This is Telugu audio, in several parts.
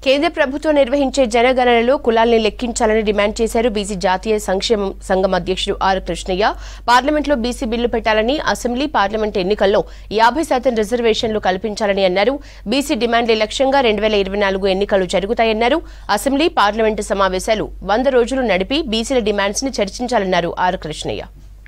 కేంద్ర ప్రభుత్వం నిర్వహించే జనగణనలో కులాల్ని లెక్కించాలని డిమాండ్ చేశారు బీసీ జాతీయ సంక్షేమ సంఘం అధ్యక్షుడు ఆర్ కృష్ణయ్య పార్లమెంట్లో బీసీ బిల్లు పెట్టాలని అసెంబ్లీ పార్లమెంట్ ఎన్నికల్లో యాభై శాతం రిజర్వేషన్లు కల్పించాలని అన్నారు బీసీ డిమాండ్ల లక్ష్యంగా రెండు వేల ఇరవై నాలుగు ఎన్నికలు జరుగుతాయన్నారు అసెంబ్లీ పార్లమెంటు సమావేశాలు వంద రోజులు నడిపి బీసీల డిమాండ్స్ ని చర్చించాలన్నారు ఆర్ కృష్ణయ్య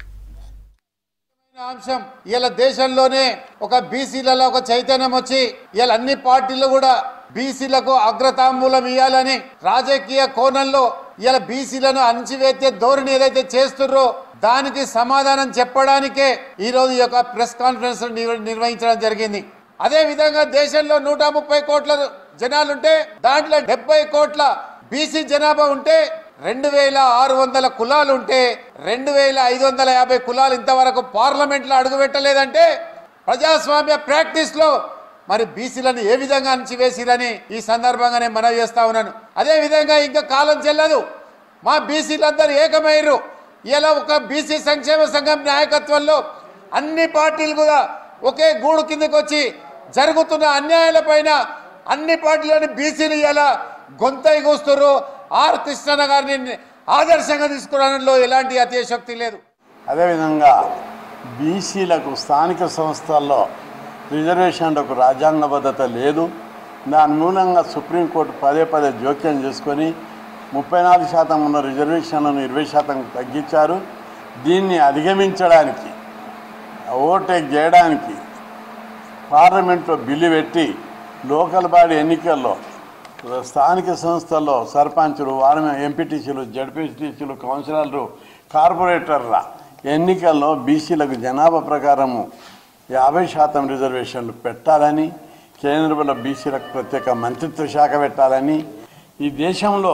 అంశం ఇలా దేశంలోనే ఒక బీసీలలో ఒక చైతన్యం వచ్చి ఇలా అన్ని పార్టీలు కూడా బీసీలకు అగ్రతాంబూలం ఇవ్వాలని రాజకీయ కోణంలో ఇలా బీసీలను అణచివేసే ధోరణి ఏదైతే చేస్తుర్రో దానికి సమాధానం చెప్పడానికే ఈ రోజు ఈ యొక్క ప్రెస్ కాన్ఫరెన్స్ నిర్వ- నిర్వహించడం జరిగింది అదే విధంగా దేశంలో నూట ముప్పై కోట్ల జనాలుంటే దాంట్లో డెబ్బై కోట్ల బీసీ జనాభా ఉంటే రెండు వేల ఆరు వందల కులాలు ఉంటే రెండు వేల ఐదు వందల యాభై కులాలు ఇంతవరకు పార్లమెంట్లో అడుగుపెట్టలేదంటే ప్రజాస్వామ్య ప్రాక్టీస్ లో మరి బీసీలను ఏ విధంగా అణచివేసిరని ఈ సందర్భంగా నేను మనవి చేస్తా ఉన్నాను అదే విధంగా ఇంకా కాలం చెల్లదు మా బీసీలందరూ ఏకమయ్యారు ఇలా ఒక బీసీ సంక్షేమ సంఘం నాయకత్వంలో అన్ని పార్టీలు కూడా ఒకే గూడు కిందకి వచ్చి జరుగుతున్న అన్యాయాలపైన అన్ని పార్టీలని బీసీలు ఇలా గొంతై కూస్తున్నారు ఆర్ కృష్ణన్న గారిని ఆదర్శంగా తీసుకురావడంలో ఎలాంటి అతిశక్తి లేదు అదేవిధంగా బీసీలకు స్థానిక సంస్థల్లో రిజర్వేషన్లకు రాజ్యాంగబద్ధత లేదు దాని మూలంగా సుప్రీంకోర్టు పదే పదే జోక్యం చేసుకొని ముప్పై నాలుగు శాతం ఉన్న రిజర్వేషన్లను ఇరవై శాతం తగ్గించారు దీన్ని అధిగమించడానికి ఓవర్టేక్ చేయడానికి పార్లమెంట్లో బిల్లు పెట్టి లోకల్ బాడీ ఎన్నికల్లో స్థానిక సంస్థల్లో సర్పంచులు వారి ఎంపీటీసీలు జడ్పీటీసీలు కౌన్సిలర్లు కార్పొరేటర్ల ఎన్నికల్లో బీసీలకు జనాభా ప్రకారము యాభై శాతం రిజర్వేషన్లు పెట్టాలని కేంద్రంలో బీసీలకు ప్రత్యేక మంత్రిత్వ శాఖ పెట్టాలని ఈ దేశంలో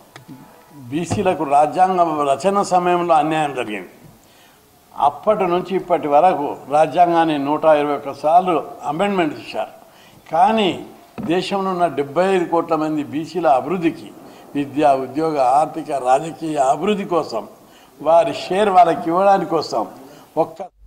బీసీలకు రాజ్యాంగ రచన సమయంలో అన్యాయం జరిగింది అప్పటి నుంచి ఇప్పటి వరకు రాజ్యాంగాన్ని నూట ఇరవై ఒక్క సార్లు అమెండ్మెంట్ ఇచ్చారు కానీ దేశంలో ఉన్న డెబ్బై ఐదు కోట్ల మంది బీసీల అభివృద్ధికి విద్య ఉద్యోగ ఆర్థిక రాజకీయ అభివృద్ధి కోసం వారి షేర్ వాళ్ళకి ఇవ్వడానికి కోసం ఒక్క